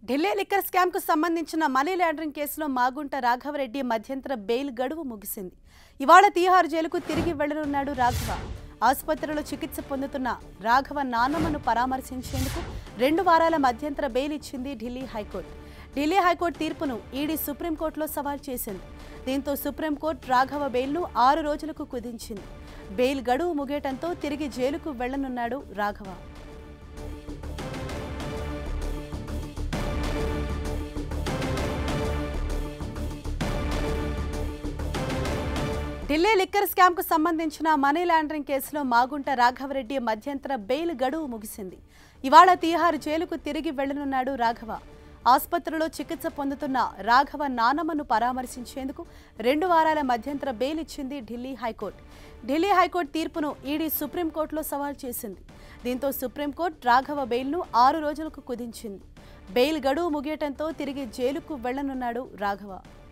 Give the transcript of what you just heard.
Delhi liquor scam కు సంబంధించిన money laundering కేసులో మాగుంట రాఘవరెడ్డి మధ్యంతర బెయిల్ గడువు ముగిసింది ఇవాళ తీహార్ జైలుకు తిరిగి వెళ్లనున్నాడు రాఘవ ఆసుపత్రిలో చికిత్స పొందుతున్న రాఘవ నాన్నమ్మను పరామర్శించేందుకు రెండు వారాల మధ్యంతర బెయిల్ ఇచ్చింది ఢిల్లీ హైకోర్టు ఢిల్లీ హైకోర్టు తీర్పును ఈడీ సుప్రీంకోర్టులో సవాల్ చేసింది దీంతో సుప్రీంకోర్టు రాఘవ బెయిల్ను ఆరు రోజులకు కుదించింది బెయిల్ గడువు ముగియటంతో తిరిగి జైలుకు వెళ్లనున్నాడు రాఘవ ఢిల్లీ లిక్కర్ స్కామ్ కు సంబంధించిన మనీ లాండరింగ్ కేసులో మాగుంట రాఘవరెడ్డి మధ్యంతర బెయిల్ గడువు ముగిసింది ఇవాళ తీహార్ జైలుకు తిరిగి వెళ్లనున్నాడు రాఘవ ఆసుపత్రిలో చికిత్స పొందుతున్న రాఘవ నానమ్మను పరామర్శించేందుకు రెండు వారాల మధ్యంతర బెయిల్ ఇచ్చింది ఢిల్లీ హైకోర్టు ఢిల్లీ హైకోర్టు తీర్పును ఈడీ సుప్రీంకోర్టులో సవాల్ చేసింది దీంతో సుప్రీంకోర్టు రాఘవ బెయిల్ను ఆరు రోజులకు కుదించింది బెయిల్ గడువు ముగియటంతో తిరిగి జైలుకు వెళ్లనున్నాడు రాఘవ